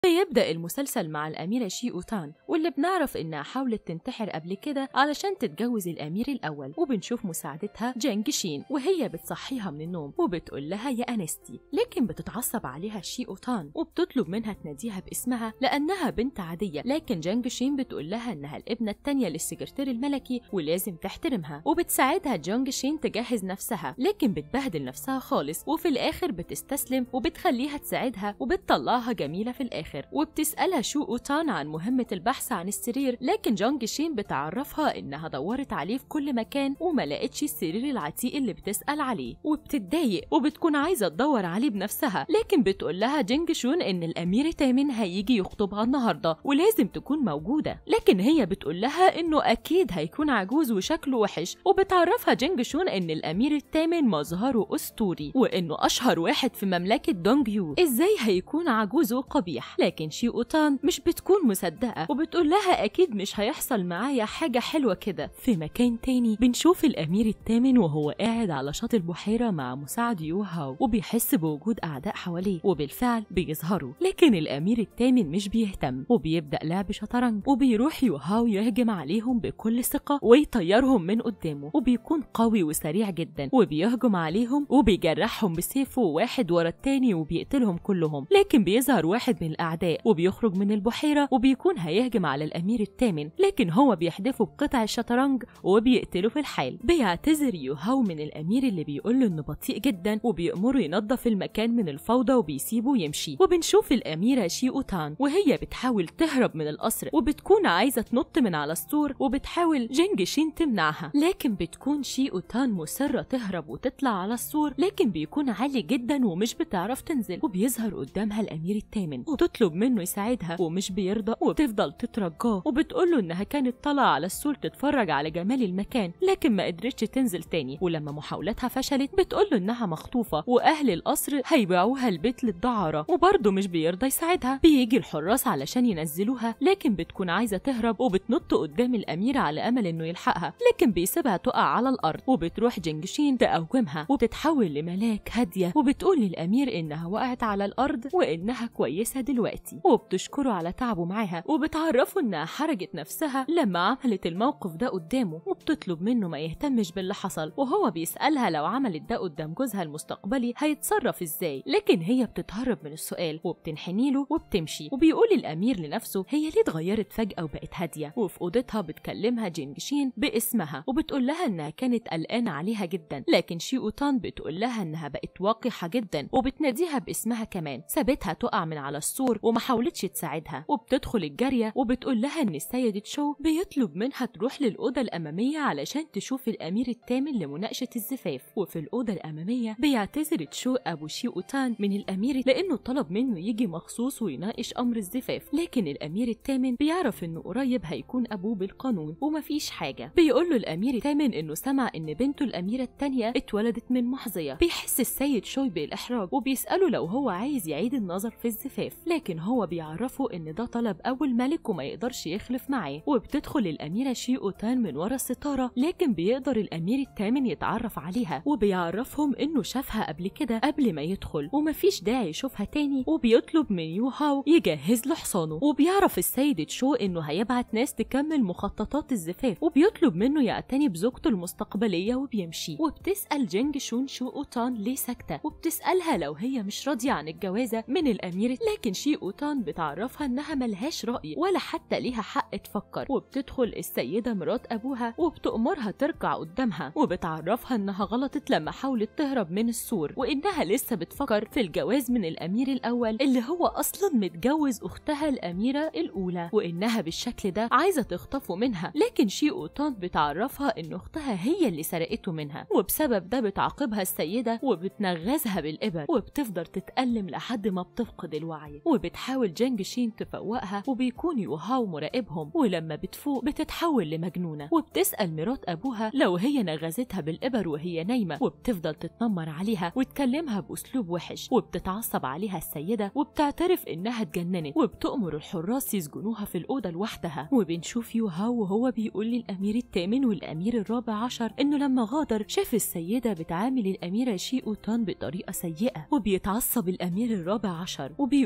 بيبدأ المسلسل مع الأميرة شي أوتان واللي بنعرف إنها حاولت تنتحر قبل كده علشان تتجوز الأمير الأول وبنشوف مساعدتها جانج شين وهي بتصحيها من النوم وبتقول لها يا أنستي لكن بتتعصب عليها شي أوتان وبتطلب منها تناديها باسمها لأنها بنت عادية لكن جانج شين بتقول لها إنها الابنة التانية للسكرتير الملكي ولازم تحترمها وبتساعدها جانج شين تجهز نفسها لكن بتبهدل نفسها خالص وفي الآخر بتستسلم وبتخليها تساعدها وبتطلعها جميلة في الآخر وبتسألها شو أوتان عن مهمة البحث عن السرير لكن جونج شين بتعرفها إنها دورت عليه في كل مكان وما لقتش السرير العتيق اللي بتسأل عليه وبتتضايق وبتكون عايزة تدور عليه بنفسها لكن بتقول لها جينج شون إن الأمير تامن هيجي يخطبها النهاردة ولازم تكون موجودة لكن هي بتقول لها إنه أكيد هيكون عجوز وشكله وحش وبتعرفها جينج شون إن الأمير التامن مظهره أسطوري وإنه أشهر واحد في مملكة دونج يو إزاي هيكون عجوز وقبيح لكن شي أوتان مش بتكون مصدقة وبتقول لها أكيد مش هيحصل معايا حاجة حلوة كده في مكان تاني بنشوف الأمير التامن وهو قاعد على شاطئ البحيرة مع مساعد يو هاو وبيحس بوجود أعداء حواليه وبالفعل بيظهروا لكن الأمير التامن مش بيهتم وبيبدأ لعب شطرنج وبيروح يو هاو يهجم عليهم بكل ثقة ويطيرهم من قدامه وبيكون قوي وسريع جدا وبيهجم عليهم وبيجرحهم بسيفه واحد ورا التاني وبيقتلهم كلهم لكن بيظهر واحد من الأعداء وبيخرج من البحيرة وبيكون هيهجم على الأمير الثامن لكن هو بيحدفه بقطع الشطرنج وبيقتله في الحال بيعتذر يوهاو من الأمير اللي بيقول له إنه بطيء جدا وبيأمره ينظف المكان من الفوضى وبيسيبه يمشي وبنشوف الأميرة شي أوتان وهي بتحاول تهرب من القصر وبتكون عايزة تنط من على السور وبتحاول جينج شين تمنعها لكن بتكون شي أوتان مصرة تهرب وتطلع على السور لكن بيكون عالي جدا ومش بتعرف تنزل وبيظهر قدامها الأمير الثامن وتطلب منه يساعدها ومش بيرضى وبتفضل تترجاه وبتقول له انها كانت طالعه على السور تتفرج على جمال المكان لكن ما قدرتش تنزل تاني ولما محاولاتها فشلت بتقول له انها مخطوفه واهل القصر هيبيعوها البيت للدعاره وبرضه مش بيرضى يساعدها بيجي الحراس علشان ينزلوها لكن بتكون عايزه تهرب وبتنط قدام الامير على امل انه يلحقها لكن بيسيبها تقع على الارض وبتروح جنجشين تقومها وبتتحول لملاك هاديه وبتقول للامير انها وقعت على الارض وانها كويسه دلوقتي وبتشكره على تعبه معاها وبتعرفه انها حرجت نفسها لما عملت الموقف ده قدامه وبتطلب منه ما يهتمش باللي حصل وهو بيسألها لو عملت ده قدام جوزها المستقبلي هيتصرف ازاي لكن هي بتتهرب من السؤال وبتنحني له وبتمشي وبيقول الامير لنفسه هي ليه اتغيرت فجأة وبقت هادية وفي اوضتها بتكلمها جينجشين باسمها وبتقول لها انها كانت قلقانة عليها جدا لكن شي اوتان بتقول لها انها بقت وقحة جدا وبتناديها باسمها كمان سابتها تقع من على السور وما حاولتش تساعدها وبتدخل الجارية وبتقول لها ان السيد تشو بيطلب منها تروح للأوضة الأمامية علشان تشوف الأمير الثامن لمناقشة الزفاف وفي الأوضة الأمامية بيعتذر تشو أبو شي أوتان من الأمير لأنه طلب منه يجي مخصوص ويناقش أمر الزفاف لكن الأمير الثامن بيعرف إنه قريب هيكون أبوه بالقانون ومفيش حاجة بيقول له الأمير الثامن إنه سمع إن بنته الأميرة التانية اتولدت من محظية بيحس السيد شوي بالإحراج وبيسأله لو هو عايز يعيد النظر في الزفاف لكن هو بيعرفه إن ده طلب أول ملك وما يقدرش يخلف معاه وبتدخل الأميرة شي أوتان من ورا الستارة لكن بيقدر الأمير الثامن يتعرف عليها وبيعرفهم إنه شافها قبل كده قبل ما يدخل ومفيش داعي يشوفها تاني وبيطلب من يو هاو يجهز له حصانه وبيعرف السيد تشو إنه هيبعت ناس تكمل مخططات الزفاف وبيطلب منه يعتني بزوجته المستقبلية وبيمشي وبتسأل جينج شون شو أوتان ليه ساكتة وبتسألها لو هي مش راضية عن الجوازة من الأمير لكن شي أوتان بتعرفها إنها ملهاش رأي ولا حتى ليها حق تفكر وبتدخل السيدة مرات أبوها وبتأمرها ترجع قدامها وبتعرفها إنها غلطت لما حاولت تهرب من السور وإنها لسه بتفكر في الجواز من الأمير الأول اللي هو أصلا متجوز أختها الأميرة الأولى وإنها بالشكل ده عايزة تخطفه منها لكن شي أوتان بتعرفها إن أختها هي اللي سرقته منها وبسبب ده بتعاقبها السيدة وبتنغزها بالإبر وبتفضل تتألم لحد ما بتفقد الوعي وبتحاول جانج شين تفوقها وبيكون يوهاو مراقبهم ولما بتفوق بتتحول لمجنونة وبتسأل مرات أبوها لو هي نغزتها بالإبر وهي نايمة وبتفضل تتنمر عليها وتكلمها بأسلوب وحش وبتتعصب عليها السيدة وبتعترف إنها اتجننت وبتأمر الحراس يسجنوها في الأوضة لوحدها وبنشوف يوهاو وهو بيقول للأمير الثامن والأمير الرابع عشر إنه لما غادر شاف السيدة بتعامل الأميرة شي أوتان بطريقة سيئة وبيتعصب الأمير الرابع عشر وبيقول إن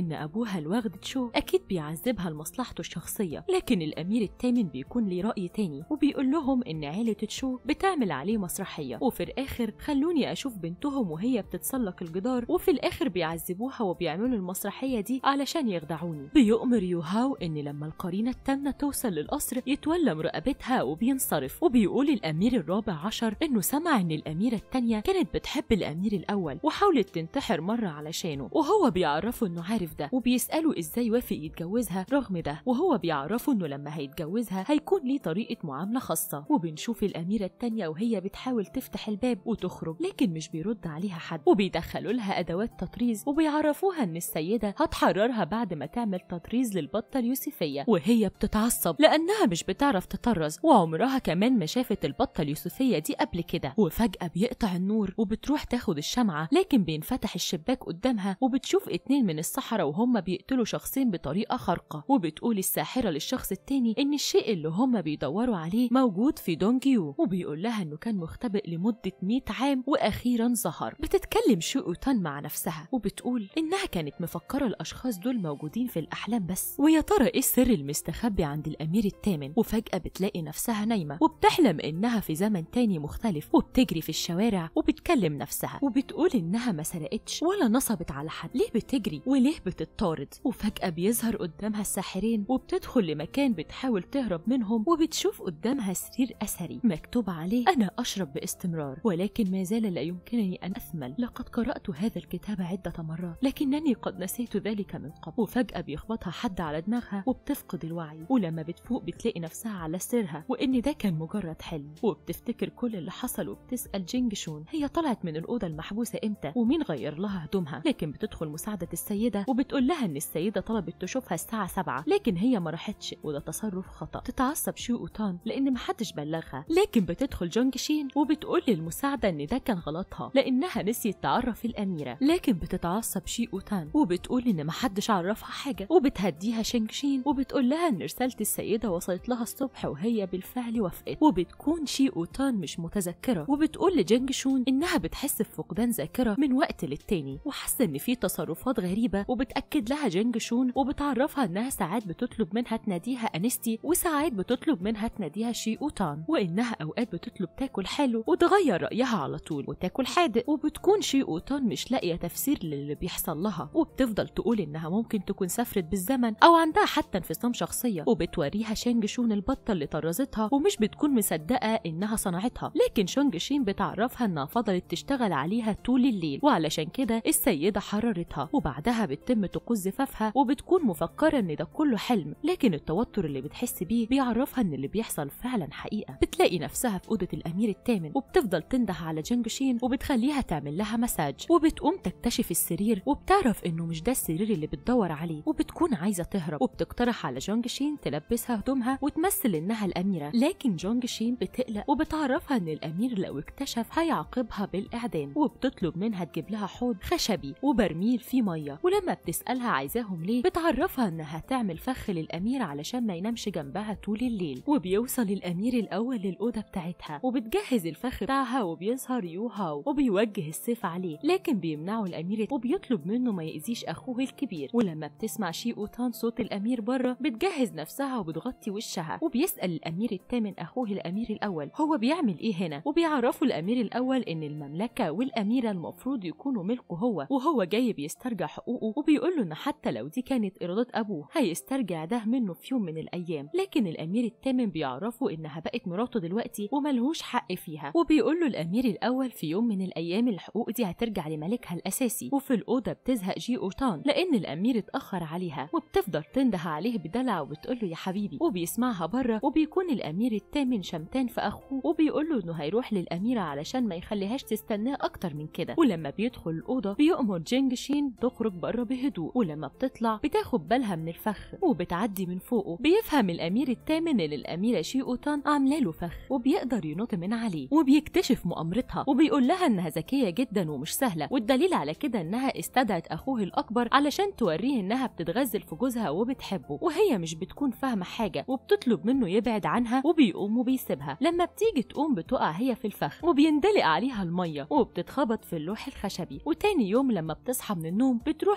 إن أبوها الواخد تشو أكيد بيعذبها لمصلحته الشخصية لكن الأمير التامن بيكون ليه رأي تاني وبيقول لهم إن عيلة تشو بتعمل عليه مسرحية وفي الآخر خلوني أشوف بنتهم وهي بتتسلق الجدار وفي الآخر بيعذبوها وبيعملوا المسرحية دي علشان يخدعوني بيؤمر يوهاو إن لما القرينة التامنة توصل للقصر يتولى مراقبتها وبينصرف وبيقول الأمير الرابع عشر إنه سمع إن الأميرة التانية كانت بتحب الأمير الأول وحاولت تنتحر مرة علشانه وهو بيعرفه إنه عارف ده وبيسأله إزاي وافق يتجوزها رغم ده وهو بيعرفه إنه لما هيتجوزها هيكون ليه طريقة معاملة خاصة وبنشوف الأميرة التانية وهي بتحاول تفتح الباب وتخرج لكن مش بيرد عليها حد وبيدخلوا لها أدوات تطريز وبيعرفوها إن السيدة هتحررها بعد ما تعمل تطريز للبطة اليوسفية وهي بتتعصب لأنها مش بتعرف تطرز وعمرها كمان ما شافت البطة اليوسفية دي قبل كده وفجأة بيقطع النور وبتروح تاخد الشمعة لكن بينفتح الشباك قدامها وبتشوف اتنين من السحرة وهم بيقتلوا شخصين بطريقة خارقة وبتقول الساحرة للشخص التاني إن الشيء اللي هم بيدوروا عليه موجود في دونجيو وبيقول لها إنه كان مختبئ لمدة 100 عام وأخيرا ظهر بتتكلم شو تان مع نفسها وبتقول إنها كانت مفكرة الأشخاص دول موجودين في الأحلام بس ويا ترى إيه السر المستخبي عند الأمير الثامن وفجأة بتلاقي نفسها نايمة وبتحلم إنها في زمن تاني مختلف وبتجري في الشوارع وبتكلم نفسها وبتقول إنها ما سرقتش ولا نصبت على حد ليه بتجري وليه بتطارد وفجأة بيظهر قدامها الساحرين وبتدخل لمكان بتحاول تهرب منهم وبتشوف قدامها سرير أثري مكتوب عليه أنا أشرب باستمرار ولكن ما زال لا يمكنني أن أثمل لقد قرأت هذا الكتاب عدة مرات لكنني قد نسيت ذلك من قبل وفجأة بيخبطها حد على دماغها وبتفقد الوعي ولما بتفوق بتلاقي نفسها على سرها وإن ده كان مجرد حلم وبتفتكر كل اللي حصل وبتسأل جينج شون هي طلعت من الأوضة المحبوسة إمتى ومين غير لها هدومها لكن بتدخل مساعدة السيدة وبتقول لها إن السيدة طلبت تشوفها الساعة 7 لكن هي ما راحتش وده تصرف خطأ تتعصب شو أوتان لأن محدش بلغها لكن بتدخل جونج شين وبتقول للمساعدة إن ده كان غلطها لأنها نسيت تعرف الأميرة لكن بتتعصب شي أوتان وبتقول إن محدش عرفها حاجة وبتهديها شينج شين وبتقول لها إن رسالة السيدة وصلت لها الصبح وهي بالفعل وافقت وبتكون شي أوتان مش متذكرة وبتقول لجينج شون إنها بتحس بفقدان ذاكرة من وقت للتاني وحاسة إن في تصرفات غريبة وبتأكد لها جينج شون وبتعرفها إنها ساعات بتطلب منها تناديها أنستي وساعات بتطلب منها تناديها شي أوتان وإنها أوقات بتطلب تاكل حلو وتغير رأيها على طول وتاكل حادق وبتكون شي أوتان مش لاقية تفسير للي بيحصل لها وبتفضل تقول إنها ممكن تكون سافرت بالزمن أو عندها حتى انفصام شخصية وبتوريها شينج شون البطة اللي طرزتها ومش بتكون مصدقة إنها صنعتها لكن شونج شين بتعرفها إنها فضلت تشتغل عليها طول الليل وعلشان كده السيدة حررتها وبعدها بتتم طقوس زفافها وبتكون مفكرة إن ده كله حلم لكن التوتر اللي بتحس بيه بيعرفها إن اللي بيحصل فعلا حقيقة بتلاقي نفسها في أوضة الأمير الثامن وبتفضل تنده على جينج شين وبتخليها تعمل لها مساج وبتقوم تكتشف السرير وبتعرف إنه مش ده السرير اللي بتدور عليه وبتكون عايزة تهرب وبتقترح على جونج شين تلبسها هدومها وتمثل إنها الأميرة لكن جونج شين بتقلق وبتعرفها إن الأمير لو اكتشف هيعاقبها بالإعدام وبتطلب منها تجيب لها حوض خشبي وبرميل فيه مية ولما بتسألها عايزاهم ليه بتعرفها إنها تعمل فخ للأمير علشان ما ينامش جنبها طول الليل وبيوصل الأمير الأول للأوضة بتاعتها وبتجهز الفخ بتاعها وبيظهر يو هاو وبيوجه السيف عليه لكن بيمنعه الأمير وبيطلب منه ما يأذيش أخوه الكبير ولما بتسمع شي أوتان صوت الأمير بره بتجهز نفسها وبتغطي وشها وبيسأل الأمير الثامن أخوه الأمير الأول هو بيعمل إيه هنا وبيعرفوا الأمير الأول إن المملكة والأميرة المفروض يكونوا ملكه هو وهو جاي بيسترجع حقوقه وبيقول له إن حتى لو دي كانت إرادة أبوه هيسترجع ده منه في يوم من الأيام لكن الأمير الثامن بيعرفوا إنها بقت مراته دلوقتي وملهوش حق فيها وبيقول له الأمير الأول في يوم من الأيام الحقوق دي هترجع لملكها الأساسي وفي الأوضة بتزهق جي أوتان لأن الأمير اتأخر عليها وبتفضل تنده عليه بدلع وبتقول له يا حبيبي وبيسمعها بره وبيكون الأمير الثامن شمتان في أخوه وبيقول له إنه هيروح للأميرة علشان ما يخليهاش تستناه أكتر من كده ولما بيدخل الأوضة بيأمر جينج شين تخرج بره بهدوء ولما بتطلع بتاخد بالها من الفخ وبتعدي من فوقه بيفهم الأمير الثامن إن الأميرة شي أوتان عاملة له فخ وبيقدر ينط من عليه وبيكتشف مؤامرتها وبيقول لها إنها ذكية جدا ومش سهلة والدليل على كده إنها استدعت أخوه الأكبر علشان توريه إنها بتتغزل في جوزها وبتحبه وهي مش بتكون فاهمة حاجة وبتطلب منه يبعد عنها وبيقوم وبيسيبها لما بتيجي تقوم بتقع هي في الفخ وبيندلق عليها المية وبتتخبط في اللوح الخشبي وتاني يوم لما بتصحى من النوم بتروح تقعد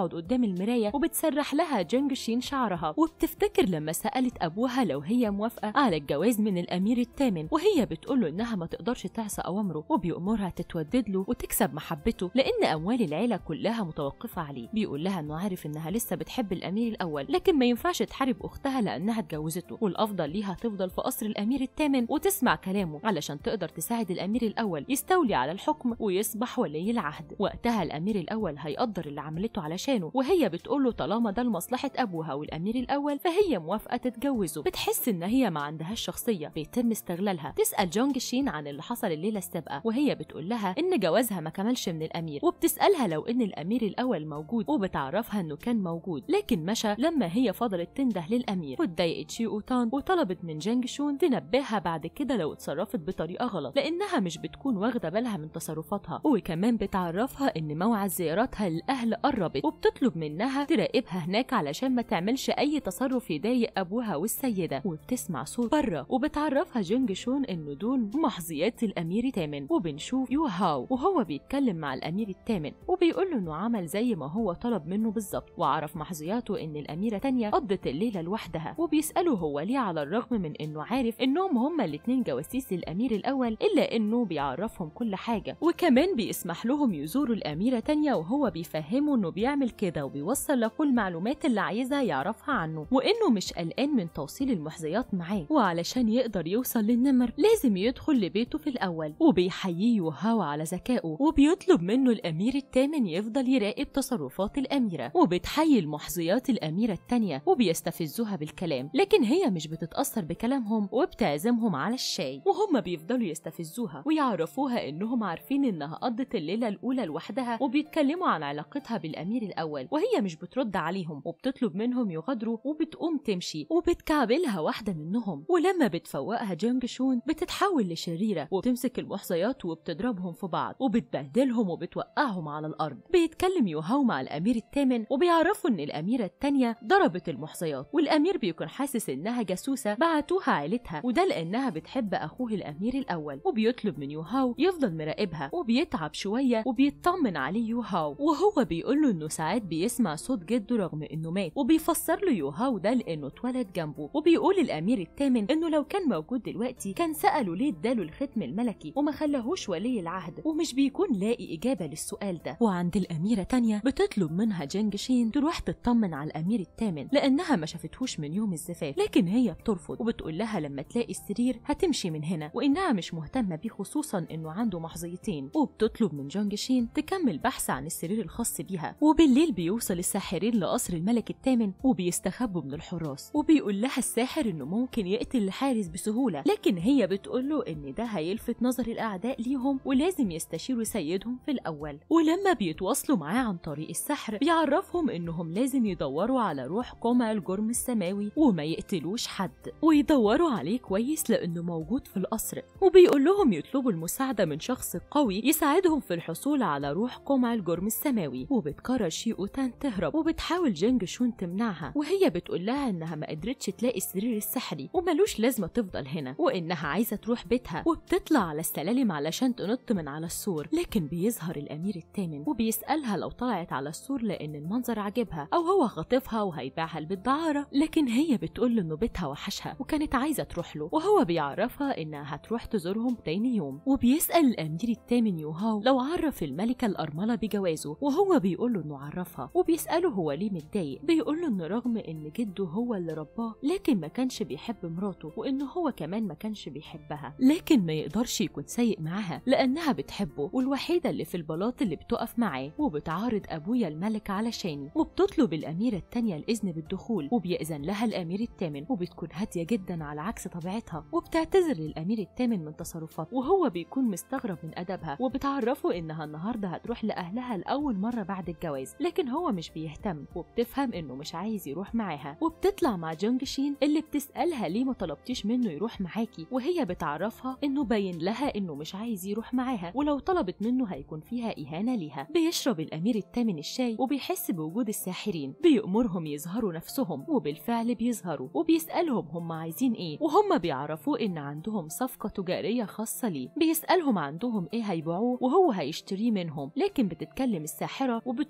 بتقعد قدام المراية وبتسرح لها جونج شين شعرها وبتفتكر لما سألت أبوها لو هي موافقة على الجواز من الأمير الثامن وهي بتقوله إنها ما تقدرش تعصى أوامره وبيأمرها تتودد له وتكسب محبته لأن أموال العيلة كلها متوقفة عليه بيقول لها إنه عارف إنها لسه بتحب الأمير الأول لكن ما ينفعش تحارب أختها لأنها اتجوزته والأفضل ليها تفضل في قصر الأمير الثامن وتسمع كلامه علشان تقدر تساعد الأمير الأول يستولي على الحكم ويصبح ولي العهد وقتها الأمير الأول هيقدر اللي عملته علشانه وهي بتقوله طالما ده لمصلحة أبوها والأمير الأول فهي موافقة تتجوزه بتحس إن هي ما عندهاش شخصية بيتم استغلالها تسأل جونج شين عن اللي حصل الليلة السابقة وهي بتقول لها إن جوازها ما كملش من الأمير وبتسألها لو إن الأمير الأول موجود وبتعرفها إنه كان موجود لكن مشى لما هي فضلت تنده للأمير واتضايقت شي أوتان وطلبت من جانج شون تنبهها بعد كده لو اتصرفت بطريقة غلط لأنها مش بتكون واخدة بالها من تصرفاتها وكمان بتعرفها إن موعد زياراتها للأهل قربت وبتطلب منها تراقبها هناك علشان ما تعملش أي تصرف يضايق أبوها والسيدة وبتسمع صوت بره وبتعرفها جونج شون إنه دول محظيات الأمير الثامن وبنشوف يو هاو وهو بيتكلم مع الأمير الثامن وبيقول له إنه عمل زي ما هو طلب منه بالظبط وعرف محظياته إن الأميرة تانية قضت الليلة لوحدها وبيسأله هو ليه على الرغم من إنه عارف إنهم هما الاتنين جواسيس الأمير الأول إلا إنه بيعرفهم كل حاجة وكمان بيسمح لهم يزوروا الأميرة تانية وهو بيفهمه إنه بيعمل كده وبيوصل له كل المعلومات اللي عايزها يعرفها عنه وإنه مش قلقان من توصيل المحظيات معاه وعلشان يقدر يوصل للنمر لازم يدخل لبيته في الأول وبيحييه يوهاو على ذكائه وبيطلب منه الأمير الثامن يفضل يراقب تصرفات الأميرة وبتحيي المحظيات الأميرة التانية وبيستفزوها بالكلام لكن هي مش بتتأثر بكلامهم وبتعزمهم على الشاي وهم بيفضلوا يستفزوها ويعرفوها إنهم عارفين إنها قضت الليلة الأولى لوحدها وبيتكلموا عن علاقتها بالأمير الأول وهي مش بترد عليهم وبتطلب منهم يغادروا وبتقوم تمشي وبتكعبلها واحدة منهم ولما بتفوقها جونج شون بتتحول لشريرة وبتمسك المحصيات وبتضربهم في بعض وبتبهدلهم وبتوقعهم على الأرض بيتكلم يوهاو مع الأمير الثامن وبيعرفوا إن الأميرة التانية ضربت المحصيات والأمير بيكون حاسس إنها جاسوسة بعتوها عيلتها وده لأنها بتحب أخوه الأمير الأول وبيطلب من يوهاو يفضل مراقبها وبيتعب شوية وبيطمن عليه يوهاو وهو بيقول له إنه ساعات بيسمع صوت جده رغم إنه مات وبيفسر له يوهاو ده لأنه اتولد جنبه وبيقول الأمير الثامن إنه لو كان موجود دلوقتي كان سأله ليه اداله الختم الملكي وما خلاهوش ولي العهد ومش بيكون لاقي إجابة للسؤال ده وعند الأميرة تانية بتطلب منها جنج شين تروح تطمن على الأمير الثامن لأنها ما شافتهوش من يوم الزفاف لكن هي بترفض وبتقول لها لما تلاقي السرير هتمشي من هنا وإنها مش مهتمة بيه خصوصا إنه عنده محظيتين وبتطلب من جونج شين تكمل بحث عن السرير الخاص بيها وبالليل بيوصل الساحرين لقصر الملك الثامن وبيستخبوا من الحراس وبيقول لها الساحر إنه ممكن يقتل الحارس بسهولة لكن هي بتقول له إن ده هيلفت نظر الأعداء ليهم ولازم يستشيروا سيدهم في الأول ولما بيتواصلوا معاه عن طريق السحر بيعرفهم إنهم لازم يدوروا على روح قمع الجرم السماوي وما يقتلوش حد ويدوروا عليه كويس لأنه موجود في القصر وبيقول لهم يطلبوا المساعدة من شخص قوي يساعدهم في الحصول على روح قمع الجرم السماوي وبتقرر شي أوتان تهرب وبتحاول جينج شون تمنعها وهي بتقول لها إنها ما قدرتش تلاقي السرير السحري وملوش لازمة تفضل هنا وإنها عايزة تروح بيتها وبتطلع على السلالم علشان تنط من على السور لكن بيظهر الأمير الثامن وبيسألها لو طلعت على السور لأن المنظر عجبها أو هو خاطفها وهيبيعها البدعارة لكن هي بتقول له إنه بيتها وحشها وكانت عايزة تروح له وهو بيعرفها إنها هتروح تزورهم تاني يوم وبيسأل الأمير الثامن يوهاو لو عرف الملكة الأرملة بجوازه وهو بيقول له إنه عرفها وبيسأله هو ليه متضايق بيقول له إن رغم إن جده هو اللي رباه لكن ما كانش بيحب مراته وإنه هو كمان ما كانش بيحبها لكن ما يقدرش يكون سيء معاها لأنها بتحبه والوحيدة اللي في البلاط اللي بتقف معاه وبتعارض أبويا الملك علشاني وبتطلب الأميرة التانية الإذن بالدخول وبيأذن لها الأمير الثامن وبتكون هادية جدا على عكس طبيعتها وبتعتذر للأمير الثامن من تصرفاته وهو بيكون مستغرب من أدبها وبتعرفه إنها النهاردة هتروح لأهلها لأول مرة بعد الجواز لكن هو مش بيهتم وبتفهم إنه مش عايز يروح معاها وبتطلع مع جونج شين اللي بتسألها ليه ما طلبتيش منه يروح معاكي وهي بتعرفها إنه باين لها إنه مش عايز يروح معاها ولو طلبت منه هيكون فيها إهانة ليها بيشرب الأمير الثامن الشاي وبيحس بوجود الساحرين بيأمرهم يظهروا نفسهم وبالفعل بيظهروا وبيسألهم هم عايزين إيه وهم بيعرفوا إن عندهم صفقة تجارية خاصة ليه بيسألهم عندهم إيه هيبيعوه وهو هيشتريه منهم لكن بتتكلم الساحرة وبتقول له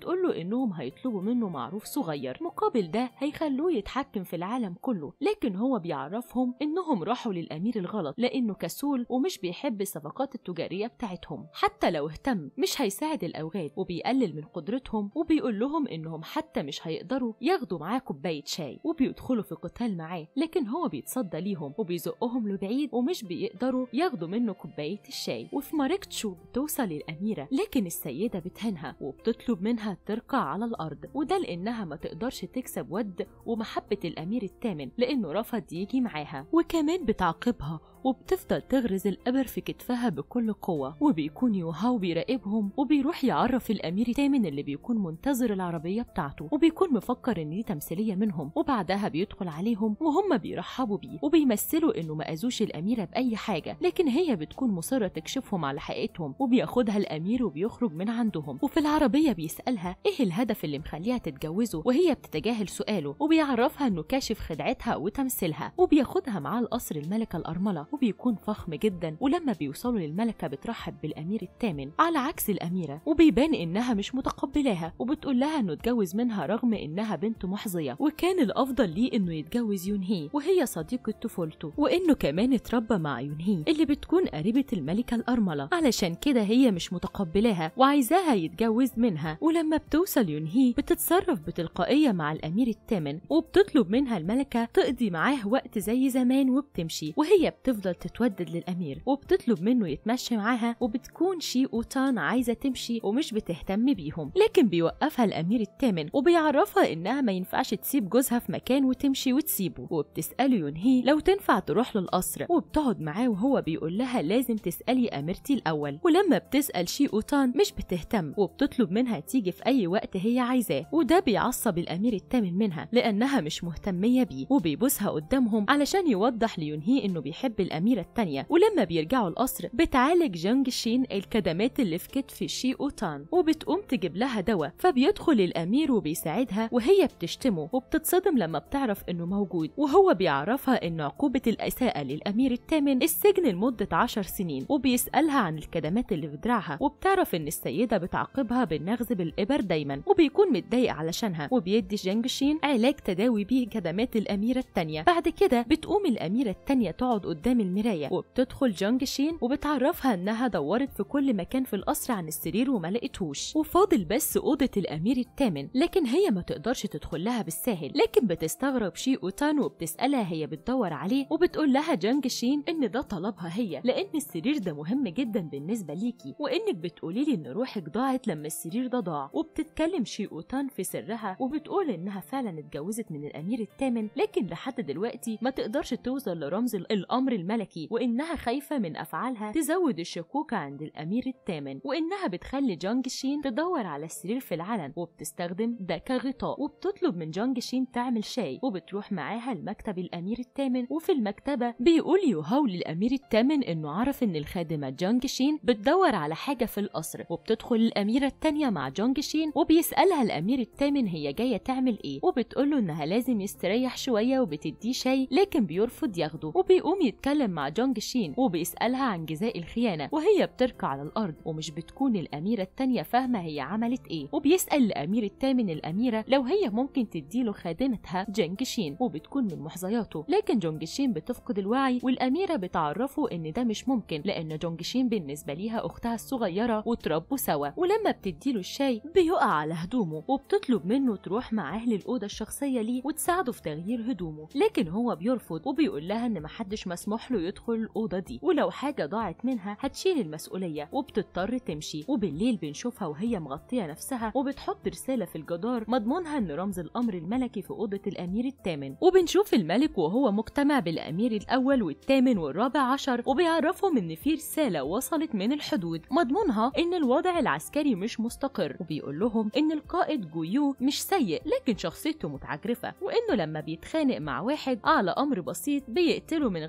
إنهم هيطلبوا منه معروف صغير مقابل ده هيخلوه يتحكم في العالم كله لكن هو بيعرفهم إنهم راحوا للأمير الغلط لأنه كسول ومش بيحب الصفقات التجارية بتاعتهم حتى لو اهتم مش هيساعد الأوغاد وبيقلل من قدرتهم وبيقول لهم إنهم حتى مش هيقدروا ياخدوا معاه كوباية شاي وبيدخلوا في قتال معاه لكن هو بيتصدى ليهم وبيزقهم لبعيد ومش بيقدروا ياخدوا منه كوباية الشاي وفي ماركتشو بتوصل الأميرة لكن السيدة بتهنها وبتطلب منها ترقع على الأرض وده لأنها ما تقدرش تكسب ود ومحبة الأمير الثامن لأنه رفض يجي معاها وكمان بتعاقبها وبتفضل تغرز الإبر في كتفها بكل قوة وبيكون يوهاو بيراقبهم وبيروح يعرف الأمير الثامن اللي بيكون منتظر العربية بتاعته وبيكون مفكر إن دي تمثيلية منهم وبعدها بيدخل عليهم وهم بيرحبوا بيه وبيمثلوا إنه ما أذوش الأميرة بأي حاجة لكن هي بتكون مصرة تكشفهم على حقيقتهم وبياخدها الأمير وبيخرج من عندهم وفي العربية بيسألها إيه الهدف اللي مخليها تتجوزه وهي بتتجاهل سؤاله وبيعرفها إنه كاشف خدعتها وتمثيلها وبياخدها معاه القصر الملكة الأرملة وبيكون فخم جدا ولما بيوصلوا للملكة بترحب بالأمير الثامن على عكس الأميرة وبيبان إنها مش متقبلاها وبتقول لها إنه اتجوز منها رغم إنها بنت محظية وكان الأفضل ليه إنه يتجوز يونهي وهي صديقة طفولته وإنه كمان اتربى مع يونهي اللي بتكون قريبة الملكة الأرملة علشان كده هي مش متقبلاها وعايزاها يتجوز منها ولما بتوصل يونهي بتتصرف بتلقائية مع الأمير الثامن وبتطلب منها الملكة تقضي معاه وقت زي زمان وبتمشي وهي بتفضل تتودد للأمير وبتطلب منه يتمشى معاها وبتكون شي أوتان عايزة تمشي ومش بتهتم بيهم لكن بيوقفها الأمير الثامن وبيعرفها إنها ما ينفعش تسيب جوزها في مكان وتمشي وتسيبه وبتسأله يونهي لو تنفع تروح للقصر وبتقعد معاه وهو بيقول لها لازم تسألي أميرتي الأول ولما بتسأل شي أوتان مش بتهتم وبتطلب منها تيجي في أي وقت هي عايزاه وده بيعصب الأمير الثامن منها لأنها مش مهتمية بيه وبيبوسها قدامهم علشان يوضح ليونهي إنه بيحب الأميرة التانية ولما بيرجعوا القصر بتعالج جانج شين الكدمات اللي في كتف شي أوتان وبتقوم تجيب لها دواء فبيدخل الأمير وبيساعدها وهي بتشتمه وبتتصدم لما بتعرف إنه موجود وهو بيعرفها إن عقوبة الإساءة للأمير الثامن السجن لمدة عشر سنين وبيسألها عن الكدمات اللي في دراعها وبتعرف إن السيدة بتعاقبها بالنغز بالإبر دايما وبيكون متضايق علشانها وبيدي جانج شين علاج تداوي بيه كدمات الأميرة التانية بعد كده بتقوم الأميرة التانية تقعد قدام المراية وبتدخل جانج شين وبتعرفها إنها دورت في كل مكان في القصر عن السرير وما لقيتهوش وفاضل بس أوضة الأمير الثامن لكن هي ما تقدرش تدخل لها بالساهل لكن بتستغرب شي أوتان وبتسألها هي بتدور عليه وبتقول لها جانج شين إن ده طلبها هي لأن السرير ده مهم جدا بالنسبة ليكي وإنك بتقولي لي إن روحك ضاعت لما السرير ده ضاع وبتتكلم شي أوتان في سرها وبتقول إنها فعلا اتجوزت من الأمير الثامن لكن لحد دلوقتي ما تقدرش توصل لرمز الأمر الملكي وإنها خايفة من أفعالها تزود الشكوك عند الأمير الثامن وإنها بتخلي جانج شين تدور على السرير في العلن وبتستخدم ده كغطاء وبتطلب من جانج شين تعمل شاي وبتروح معاها لمكتب الأمير الثامن وفي المكتبة بيقول يوهاو للأمير الثامن إنه عرف إن الخادمة جانج شين بتدور على حاجة في القصر وبتدخل الأميرة التانية مع جانج شين وبيسألها الأمير الثامن هي جاية تعمل إيه وبتقوله إنها لازم يستريح شوية وبتديه شاي لكن بيرفض ياخده وبيقوم يتكلم مع جانج شين وبيسألها عن جزاء الخيانة وهي بتركع على الأرض ومش بتكون الأميرة التانية فاهمة هي عملت إيه وبيسأل الأمير الثامن الأميرة لو هي ممكن تديله خادمتها جانج شين وبتكون من محظياته لكن جونج شين بتفقد الوعي والأميرة بتعرفه إن ده مش ممكن لأن جونج شين بالنسبة ليها أختها الصغيرة وتربوا سوا ولما بتديله الشاي بيقع على هدومه وبتطلب منه تروح معاه للأوضة الشخصية ليه وتساعده في تغيير هدومه لكن هو بيرفض وبيقول لها إن محدش مسموح له يدخل الأوضة دي ولو حاجة ضاعت منها هتشيل المسؤولية وبتضطر تمشي وبالليل بنشوفها وهي مغطية نفسها وبتحط رسالة في الجدار مضمونها إن رمز الأمر الملكي في أوضة الأمير الثامن وبنشوف الملك وهو مجتمع بالأمير الأول والثامن والرابع عشر وبيعرفهم إن في رسالة وصلت من الحدود مضمونها إن الوضع العسكري مش مستقر وبيقول لهم إن القائد جويو مش سيء لكن شخصيته متعجرفة وإنه لما بيتخانق مع واحد على أمر بسيط بيقتله من غير تردد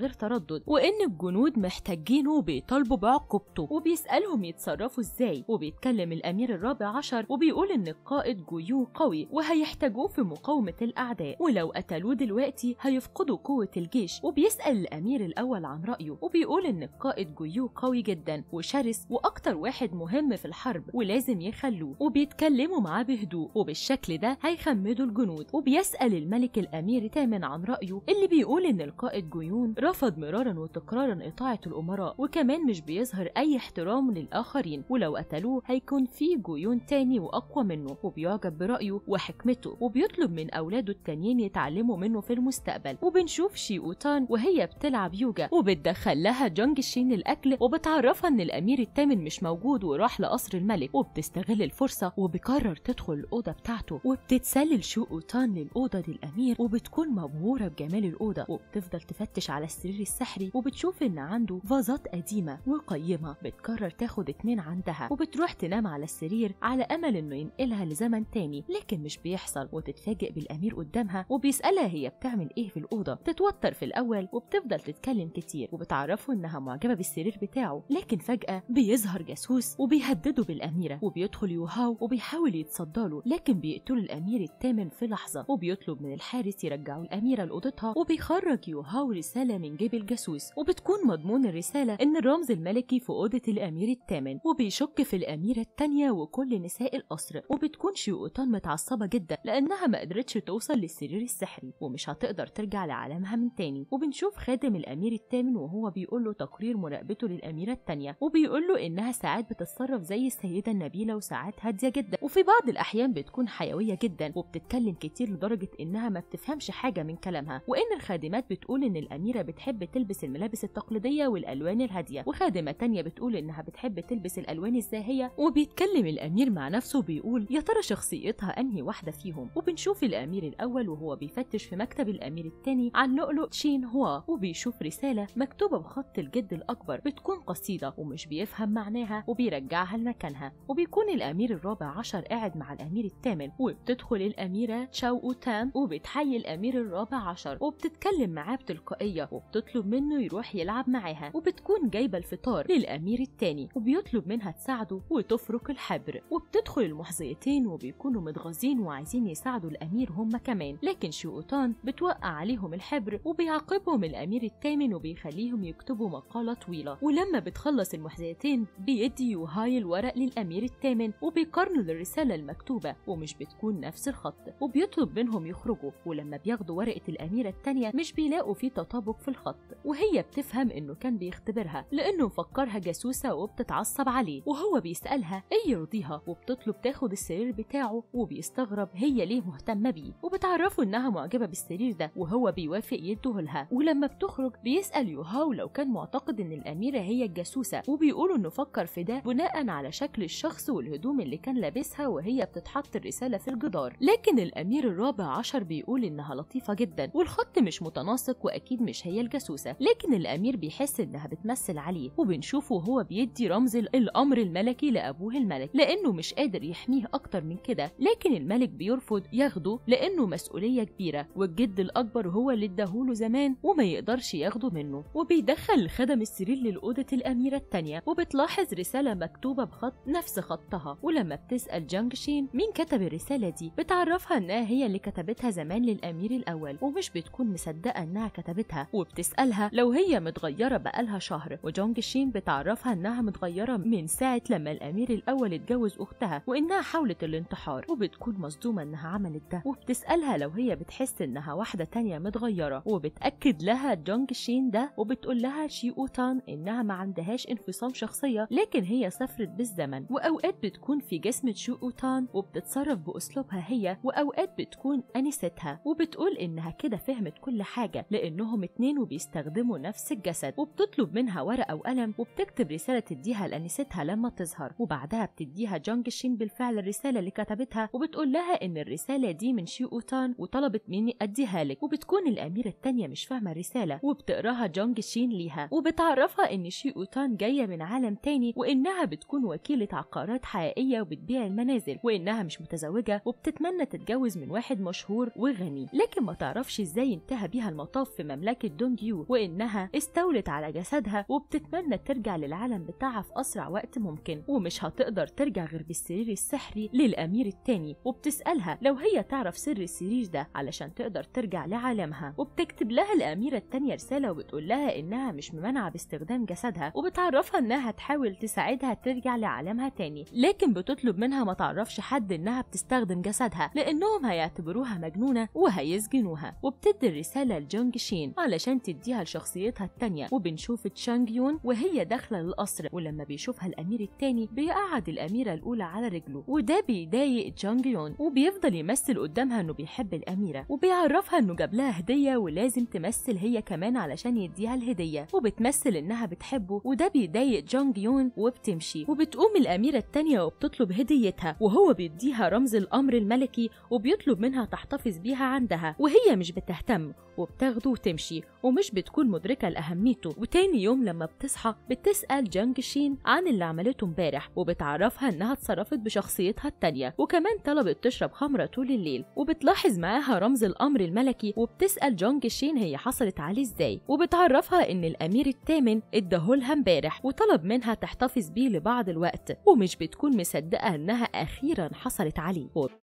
بتردد وإن الجنود محتاجينه وبيطالبوا بعقوبته وبيسألهم يتصرفوا إزاي وبيتكلم الأمير الرابع عشر وبيقول إن القائد جيو قوي وهيحتاجوه في مقاومة الأعداء ولو قتلوه دلوقتي هيفقدوا قوة الجيش وبيسأل الأمير الأول عن رأيه وبيقول إن القائد جيو قوي جدا وشرس وأكتر واحد مهم في الحرب ولازم يخلوه وبيتكلموا معاه بهدوء وبالشكل ده هيخمدوا الجنود وبيسأل الملك الأمير تامن عن رأيه اللي بيقول إن القائد جيون رفض مرارا وتكرارا إطاعة الأمراء وكمان مش بيظهر أي احترام للآخرين ولو قتلوه هيكون في جيون تاني وأقوى منه وبيعجب برأيه وحكمته وبيطلب من أولاده التانيين يتعلموا منه في المستقبل وبنشوف شي أوتان وهي بتلعب يوجا وبتدخل لها جونج شين الأكل وبتعرفها إن الأمير التامن مش موجود وراح لقصر الملك وبتستغل الفرصة وبقرر تدخل الأوضة بتاعته وبتتسلل شو أوتان للأوضة للأمير وبتكون مبهورة بجمال الأوضة وبتفضل تفتش على السرير السحري وبتشوف إن عنده فازات قديمة وقيمة بتقرر تاخد اتنين عندها وبتروح تنام على السرير على أمل إنه ينقلها لزمن تاني لكن مش بيحصل وتتفاجئ بالأمير قدامها وبيسألها هي بتعمل إيه في الأوضة تتوتر في الأول وبتفضل تتكلم كتير وبتعرفه إنها معجبة بالسرير بتاعه لكن فجأة بيظهر جاسوس وبيهدده بالأميرة وبيدخل يوهاو وبيحاول يتصداله لكن بيقتل الأمير الثامن في لحظة وبيطلب من الحارس يرجعوا الأميرة لأوضتها وبيخرج يوهاو رسالة من جيب الجاسوس وبتكون مضمون الرسالة إن الرمز الملكي في أوضة الأمير الثامن وبيشك في الأميرة التانية وكل نساء القصر وبتكون شيوطان متعصبة جدا لأنها ما قدرتش توصل للسرير السحري ومش هتقدر ترجع لعالمها من تاني وبنشوف خادم الأمير الثامن وهو بيقول له تقرير مراقبته للأميرة التانية وبيقول له إنها ساعات بتتصرف زي السيدة النبيلة وساعات هادية جدا وفي بعض الأحيان بتكون حيوية جدا وبتتكلم كتير لدرجة إنها ما بتفهمش حاجة من كلامها وإن الخادمات بتقول إن الأميرة بتحب تلبس الملابس التقليدية والألوان الهادية وخادمة تانية بتقول إنها بتحب تلبس الألوان الزاهية وبيتكلم الأمير مع نفسه وبيقول يا ترى شخصيتها أنهي واحدة فيهم وبنشوف الأمير الأول وهو بيفتش في مكتب الأمير التاني عن لؤلؤ تشين هوا وبيشوف رسالة مكتوبة بخط الجد الأكبر بتكون قصيدة ومش بيفهم معناها وبيرجعها لمكانها وبيكون الأمير الرابع عشر قاعد مع الأمير الثامن وبتدخل الأميرة تشاو أوتان وبتحيي الأمير الرابع عشر وبتتكلم معاه بتلقائية وبتطلب منه يروح يلعب معاها وبتكون جايبة الفطار للأمير التاني وبيطلب منها تساعده وتفرك الحبر وبتدخل المحظيتين وبيكونوا متغاظين وعايزين يساعدوا الأمير هم كمان لكن شيوطان بتوقع عليهم الحبر وبيعاقبهم الأمير الثامن وبيخليهم يكتبوا مقالة طويلة ولما بتخلص المحظيتين بيدي يوهاي الورق للأمير الثامن وبيقارنوا للرسالة المكتوبة ومش بتكون نفس الخط وبيطلب منهم يخرجوا ولما بياخدوا ورقة الأميرة التانية مش بيلاقوا فيه تطابق في الخط وهي بتفهم إنه كان بيختبرها لأنه مفكرها جاسوسة وبتتعصب عليه وهو بيسألها إيه يرضيها وبتطلب تاخد السرير بتاعه وبيستغرب هي ليه مهتمة بيه وبتعرفه إنها معجبة بالسرير ده وهو بيوافق يديهولها ولما بتخرج بيسأل يوهاو لو كان معتقد إن الأميرة هي الجاسوسة وبيقولوا إنه فكر في ده بناء على شكل الشخص والهدوم اللي كان لابسها وهي بتتحط الرسالة في الجدار لكن الأمير الرابع عشر بيقول إنها لطيفة جدا والخط مش متناسق وأكيد مش هي الجاسوسة لكن الأمير بيحس إنها بتمثل عليه وبنشوفه وهو بيدي رمز الأمر الملكي لأبوه الملك لأنه مش قادر يحميه أكتر من كده لكن الملك بيرفض ياخده لأنه مسؤولية كبيرة والجد الأكبر هو اللي اداهوله زمان وما يقدرش ياخده منه وبيدخل الخدم السرير للأوضة الأميرة التانية وبتلاحظ رسالة مكتوبة بخط نفس خطها ولما بتسأل جانج شين مين كتب الرسالة دي بتعرفها إنها هي اللي كتبتها زمان للأمير الأول ومش بتكون مصدقة إنها كتبتها وبتسألها لو هي متغيرة بقالها شهر وجونج شين بتعرفها إنها متغيرة من ساعة لما الأمير الأول اتجوز أختها وإنها حاولت الانتحار وبتكون مصدومة إنها عملت ده وبتسألها لو هي بتحس إنها واحدة تانية متغيرة وبتأكد لها جونج شين ده وبتقول لها شي أوتان إنها ما عندهاش انفصام شخصية لكن هي سافرت بالزمن وأوقات بتكون في جسم شو أوتان وبتتصرف بأسلوبها هي وأوقات بتكون أنستها وبتقول إنها كده فهمت كل حاجة لأنهم اتنين وبيستخدموا نفس الجسد وبتطلب منها ورقة وقلم وبتكتب رسالة تديها لأنستها لما تظهر وبعدها بتديها جونج شين بالفعل الرسالة اللي كتبتها وبتقول لها إن الرسالة دي من شي أوتان وطلبت مني أديها لك وبتكون الأميرة التانية مش فاهمة الرسالة وبتقراها جونج شين ليها وبتعرفها إن شي أوتان جاية من عالم تاني وإنها بتكون وكيلة عقارات حقيقية وبتبيع المنازل وإنها مش متزوجة وبتتمنى تتجوز من واحد مشهور وغني لكن ما تعرفش إزاي انتهى بيها المطاف في مملكة دونج يو وإن وإنها استولت على جسدها وبتتمنى ترجع للعالم بتاعها في أسرع وقت ممكن ومش هتقدر ترجع غير بالسرير السحري للأمير التاني وبتسألها لو هي تعرف سر السرير ده علشان تقدر ترجع لعالمها وبتكتب لها الأميرة التانية رسالة وبتقول لها إنها مش ممانعة باستخدام جسدها وبتعرفها إنها تحاول تساعدها ترجع لعالمها تاني لكن بتطلب منها ما تعرفش حد إنها بتستخدم جسدها لأنهم هيعتبروها مجنونة وهيسجنوها وبتدي الرسالة لجونج شين علشان تديها لشخصيتها التانية وبنشوف تشانج يون وهي داخلة للقصر ولما بيشوفها الأمير التاني بيقعد الأميرة الأولى على رجله وده بيضايق جونج يون وبيفضل يمثل قدامها إنه بيحب الأميرة وبيعرفها إنه جاب لها هدية ولازم تمثل هي كمان علشان يديها الهدية وبتمثل إنها بتحبه وده بيضايق جونج يون وبتمشي وبتقوم الأميرة التانية وبتطلب هديتها وهو بيديها رمز الأمر الملكي وبيطلب منها تحتفظ بيها عندها وهي مش بتهتم وبتاخده وتمشي ومش بتكون مدركة لأهميته وتاني يوم لما بتصحى بتسأل جانج شين عن اللي عملته امبارح وبتعرفها إنها اتصرفت بشخصيتها التانية وكمان طلبت تشرب خمرة طول الليل وبتلاحظ معاها رمز الأمر الملكي وبتسأل جونج شين هي حصلت عليه إزاي وبتعرفها إن الأمير الثامن اداهولها امبارح وطلب منها تحتفظ بيه لبعض الوقت ومش بتكون مصدقة إنها أخيرا حصلت عليه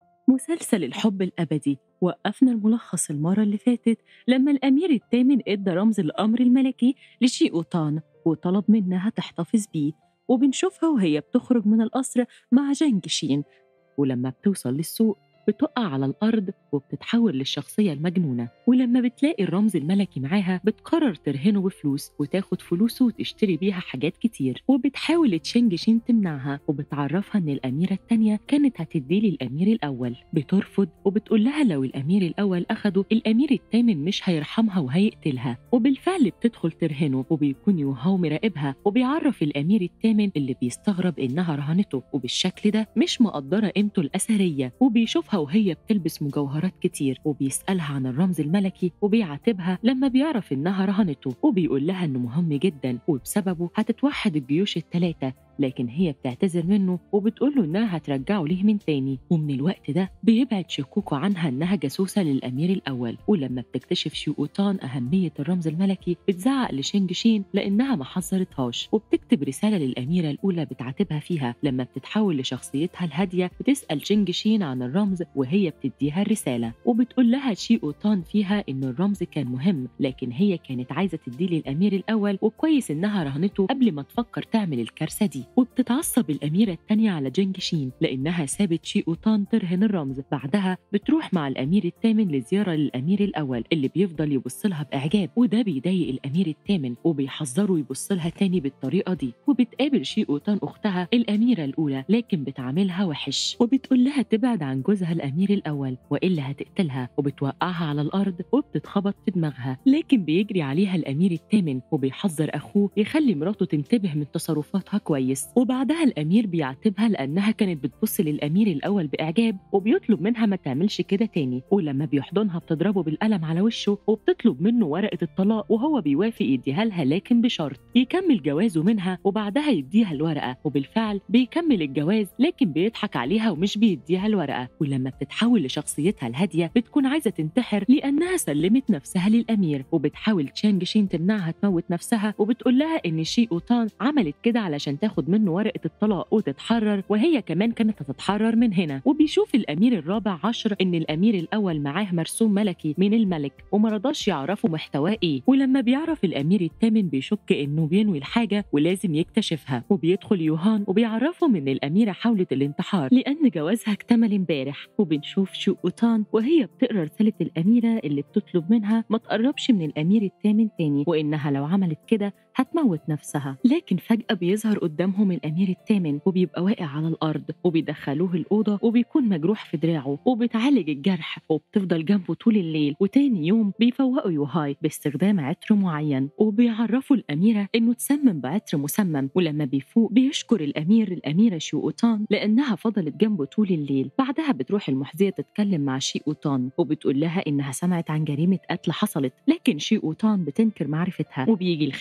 مسلسل الحب الأبدي وقفنا الملخص المرة اللي فاتت لما الأمير الثامن إدى رمز الأمر الملكي لشي أوتان وطلب منها تحتفظ بيه وبنشوفها وهي بتخرج من القصر مع جانج شين ولما بتوصل للسوق بتقع على الأرض وبتتحول للشخصية المجنونة ولما بتلاقي الرمز الملكي معاها بتقرر ترهنه بفلوس وتاخد فلوسه وتشتري بيها حاجات كتير وبتحاول تشينج شين تمنعها وبتعرفها إن الأميرة التانية كانت هتديه للأمير الأول بترفض وبتقول لها لو الأمير الأول أخده الأمير التامن مش هيرحمها وهيقتلها وبالفعل بتدخل ترهنه وبيكون يوهاو مراقبها وبيعرف الأمير التامن اللي بيستغرب إنها رهنته وبالشكل ده مش مقدرة قيمته الأثرية وبيشوفها وهي بتلبس مجوهرات كتير وبيسألها عن الرمز الملكي وبيعاتبها لما بيعرف إنها رهنته وبيقول لها إنه مهم جدا وبسببه هتتوحد الجيوش الثلاثة لكن هي بتعتذر منه وبتقول له إنها هترجعه ليه من تاني ومن الوقت ده بيبعد شكوكه عنها إنها جاسوسة للأمير الأول ولما بتكتشف شيوطان أهمية الرمز الملكي بتزعق لشينج شين لأنها ما حذرتهاش وبتكتب رسالة للأميرة الأولى بتعاتبها فيها لما بتتحول لشخصيتها الهادية بتسأل شينج شين عن الرمز وهي بتديها الرسالة وبتقول لها شيوطان فيها إن الرمز كان مهم لكن هي كانت عايزة تديه للأمير الأول وكويس إنها رهنته قبل ما تفكر تعمل الكارثة دي وبتتعصب الأميرة التانية على جينج شين لأنها سابت شي أوتان ترهن الرمز بعدها بتروح مع الأمير الثامن لزيارة للأمير الأول اللي بيفضل يبص لها بإعجاب وده بيضايق الأمير الثامن وبيحذره يبص لها تاني بالطريقة دي وبتقابل شي أوتان أختها الأميرة الأولى لكن بتعاملها وحش وبتقول لها تبعد عن جوزها الأمير الأول وإلا هتقتلها وبتوقعها على الأرض وبتتخبط في دماغها لكن بيجري عليها الأمير الثامن وبيحذر أخوه يخلي مراته تنتبه من تصرفاتها كويس وبعدها الأمير بيعاتبها لأنها كانت بتبص للأمير الأول بإعجاب وبيطلب منها ما تعملش كده تاني ولما بيحضنها بتضربه بالقلم على وشه وبتطلب منه ورقة الطلاق وهو بيوافق يديها لها لكن بشرط يكمل جوازه منها وبعدها يديها الورقة وبالفعل بيكمل الجواز لكن بيضحك عليها ومش بيديها الورقة ولما بتتحول لشخصيتها الهادية بتكون عايزة تنتحر لأنها سلمت نفسها للأمير وبتحاول تشانج شين تمنعها تموت نفسها وبتقول لها إن شي أوتان عملت كده علشان تاخد منه ورقة الطلاق وتتحرر وهي كمان كانت هتتحرر من هنا وبيشوف الأمير الرابع عشر إن الأمير الأول معاه مرسوم ملكي من الملك ومرضاش يعرفوا محتواه إيه ولما بيعرف الأمير الثامن بيشك إنه بينوي الحاجة ولازم يكتشفها وبيدخل يوهان وبيعرفهم إن الأميرة حاولت الانتحار لأن جوازها اكتمل امبارح وبنشوف شوقوتان وهي بتقرا رسالة الأميرة اللي بتطلب منها ما تقربش من الأمير الثامن تاني وإنها لو عملت كده هتموت نفسها لكن فجأة بيظهر قدامهم الأمير الثامن وبيبقى واقع على الأرض وبيدخلوه الأوضة وبيكون مجروح في دراعه وبتعالج الجرح وبتفضل جنبه طول الليل وتاني يوم بيفوقوا يوهاي باستخدام عطر معين وبيعرفوا الأميرة إنه تسمم بعطر مسمم ولما بيفوق بيشكر الأمير الأميرة شيوطان لأنها فضلت جنبه طول الليل بعدها بتروح المحذية تتكلم مع شيوطان وبتقول لها إنها سمعت عن جريمة قتل حصلت لكن شيوطان بتنكر معرفتها وبيجي الخادم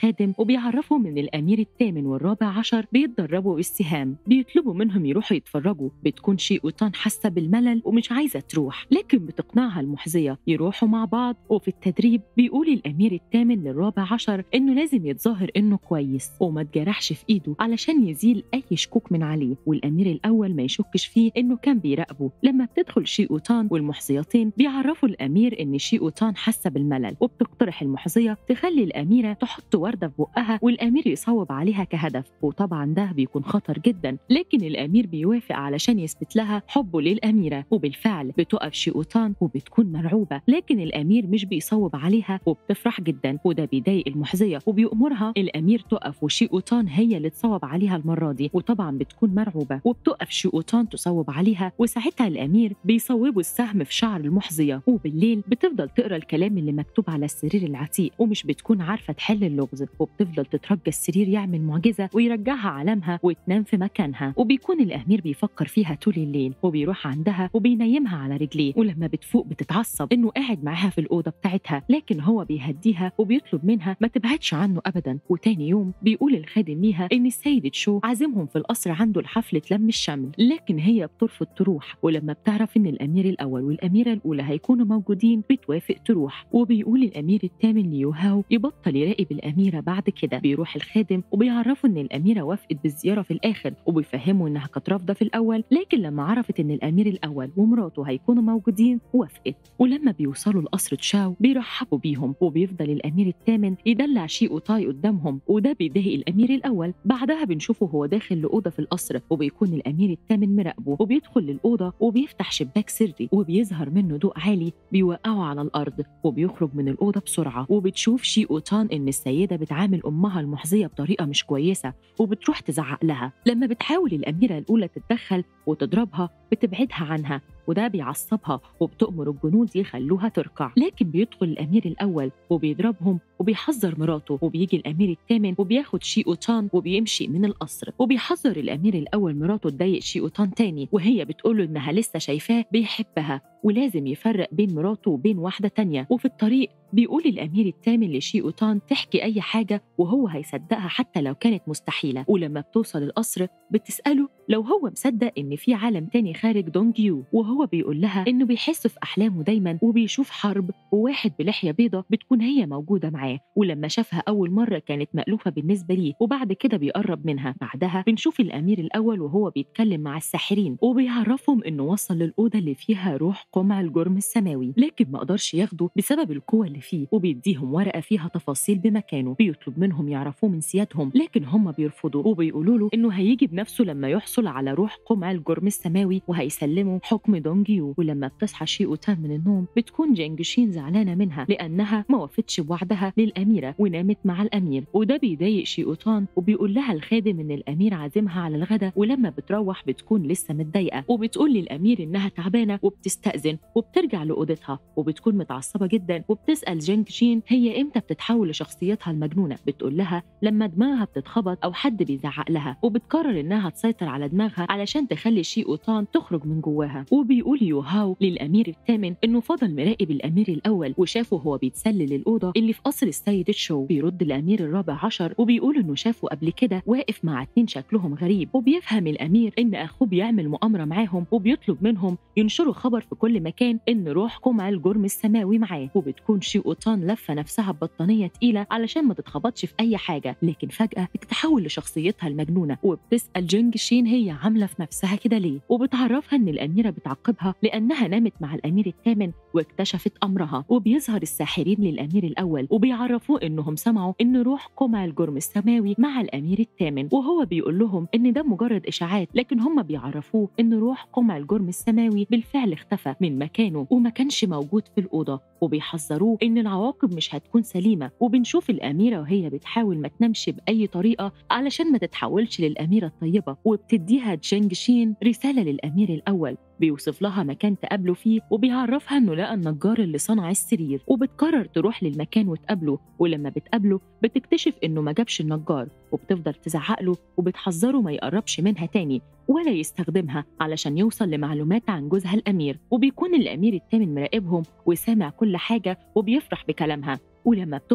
وبيعرفهم إن الأمير الثامن والرابع عشر بيتدربوا بالسهام بيطلبوا منهم يروحوا يتفرجوا بتكون شي أوتان حاسة بالملل ومش عايزة تروح لكن بتقنعها المحظية يروحوا مع بعض وفي التدريب بيقول الأمير الثامن للرابع عشر إنه لازم يتظاهر إنه كويس وما تجرحش في إيده علشان يزيل أي شكوك من عليه والأمير الأول ما يشكش فيه إنه كان بيراقبه لما بتدخل شي أوتان والمحظيتين بيعرفوا الأمير إن شي أوتان حاسة بالملل وبتقترح المحظية تخلي الأميرة تحط وردة في بقها والأمير يصوب عليها كهدف وطبعا ده بيكون خطر جدا لكن الأمير بيوافق علشان يثبت لها حبه للأميرة وبالفعل بتقف شي أوتان وبتكون مرعوبة لكن الأمير مش بيصوب عليها وبتفرح جدا وده بيضايق المحظية وبيأمرها الأمير تقف وشي أوتان هي اللي تصوب عليها المرة دي وطبعا بتكون مرعوبة وبتقف شي أوتان تصوب عليها وساعتها الأمير بيصوبوا السهم في شعر المحظية وبالليل بتفضل تقرا الكلام اللي مكتوب على السرير العتيق ومش بتكون عارفة تحل اللغز وبتفضل تترجى السرير يعمل معجزة ويرجعها عالمها وتنام في مكانها وبيكون الأمير بيفكر فيها طول الليل وبيروح عندها وبينيمها على رجليه ولما بتفوق بتتعصب إنه قاعد معاها في الأوضة بتاعتها لكن هو بيهديها وبيطلب منها ما تبعدش عنه أبدا وتاني يوم بيقول الخادم ليها إن السيد تشو عازمهم في القصر عنده لحفلة لم الشمل لكن هي بترفض تروح ولما بتعرف إن الأمير الأول والأميرة الأولى هيكونوا موجودين بتوافق تروح وبيقول الأمير الثامن ليوهاو يبطل يراقب الأميرة بعد كده بيروح الخادم وبيعرفوا إن الأميرة وافقت بالزيارة في الآخر وبيفهموا إنها كانت رافضة في الأول لكن لما عرفت إن الأمير الأول ومراته هيكونوا موجودين وافقت ولما بيوصلوا لقصر تشاو بيرحبوا بيهم وبيفضل الأمير الثامن يدلع شي أوتاي قدامهم وده بيضايق الأمير الأول بعدها بنشوفه هو داخل لأوضة في القصر وبيكون الأمير الثامن مراقبه وبيدخل للأوضة وبيفتح شباك سري وبيظهر منه ضوء عالي بيوقعه على الأرض وبيخرج من الأوضة بسرعة وبتشوف شي أوتان إن السيدة بتعامل أمها المحظية بطريقة مش كويسة وبتروح تزعق لها لما بتحاول الأميرة الأولى تتدخل وتضربها بتبعدها عنها وده بيعصبها وبتأمر الجنود يخلوها تركع لكن بيدخل الأمير الأول وبيضربهم وبيحذر مراته وبيجي الأمير الثامن وبياخد شي أوتان وبيمشي من القصر وبيحذر الأمير الأول مراته تضايق شي أوتان تاني وهي بتقوله إنها لسه شايفاه بيحبها ولازم يفرق بين مراته وبين واحدة تانية وفي الطريق بيقول الأمير الثامن لشي أوتان تحكي أي حاجة وهو هيصدقها حتى لو كانت مستحيلة ولما بتوصل القصر بتسأله لو هو مصدق إن في عالم تاني خارج دونجيو وهو بيقول لها إنه بيحس في أحلامه دايما وبيشوف حرب وواحد بلحية بيضة بتكون هي موجودة معاه ولما شافها أول مرة كانت مألوفة بالنسبة ليه وبعد كده بيقرب منها بعدها بنشوف الأمير الأول وهو بيتكلم مع الساحرين وبيعرفهم إنه وصل للأوضة اللي فيها روح قمع الجرم السماوي لكن ما قدرش ياخده بسبب القوة اللي فيه وبيديهم ورقة فيها تفاصيل بمكانه بيطلب منهم يعرفوه من سيادهم لكن هم بيرفضوا وبيقولوا له إنه هيجي بنفسه لما يحصل على روح قمع الجرم السماوي وهيسلمه حكم دونجيو ولما بتصحى شي أوتان من النوم بتكون جينجشين زعلانة منها لأنها ما وفتش بوعدها للأميرة ونامت مع الأمير وده بيضايق شي أوتان وبيقول لها الخادم إن الأمير عازمها على الغدا ولما بتروح بتكون لسه متضايقة وبتقول للأمير إنها تعبانة وبتستأذن وبترجع لأوضتها وبتكون متعصبة جدا وبتسأل جينج شين هي إمتى بتتحول لشخصيتها المجنونة بتقول لها لما دماغها بتتخبط أو حد بيزعق لها وبتقرر إنها تسيطر على دماغها علشان تخلي شي أوتان تخرج من جواها وبيقول يوهاو للأمير الثامن إنه فضل مراقب الأمير الأول وشافه هو بيتسلل الأوضة اللي في قصر السيد تشو بيرد الأمير الرابع عشر وبيقول إنه شافه قبل كده واقف مع اتنين شكلهم غريب وبيفهم الأمير إن أخوه بيعمل مؤامرة معاهم وبيطلب منهم ينشروا خبر في كل مكان إن روح قمع الجرم السماوي معاه وبتكون شي أوتان لفة نفسها ببطانية تقيلة علشان ما تتخبطش في أي حاجة لكن فجأة بتتحول لشخصيتها المجنونة وبتسأل جينج شين هي عاملة في نفسها كده ليه وبتعرفها إن الأميرة بتعاقبها لأنها نامت مع الأمير الثامن واكتشفت أمرها وبيظهر الساحرين للأمير الأول وبيعرفوه إنهم سمعوا إن روح قمع الجرم السماوي مع الأمير الثامن وهو بيقول لهم إن ده مجرد إشاعات لكن هم بيعرفوه إن روح قمع الجرم السماوي بالفعل اختفى من مكانه وما كانش موجود في الأوضة وبيحذروه إن العواقب مش هتكون سليمة وبنشوف الأميرة وهي بتحاول ما تنامش بأي طريقة علشان ما تتحولش للأميرة الطيبة وبتديها جينج شين رسالة للأمير الأول بيوصف لها مكان تقابله فيه وبيعرفها انه لقى النجار اللي صنع السرير وبتقرر تروح للمكان وتقابله ولما بتقابله بتكتشف انه ما جابش النجار وبتفضل تزعق له وبتحذره ما يقربش منها تاني ولا يستخدمها علشان يوصل لمعلومات عن جوزها الأمير وبيكون الأمير الثامن مراقبهم وسامع كل حاجة وبيفرح بكلامها ولما بتخرج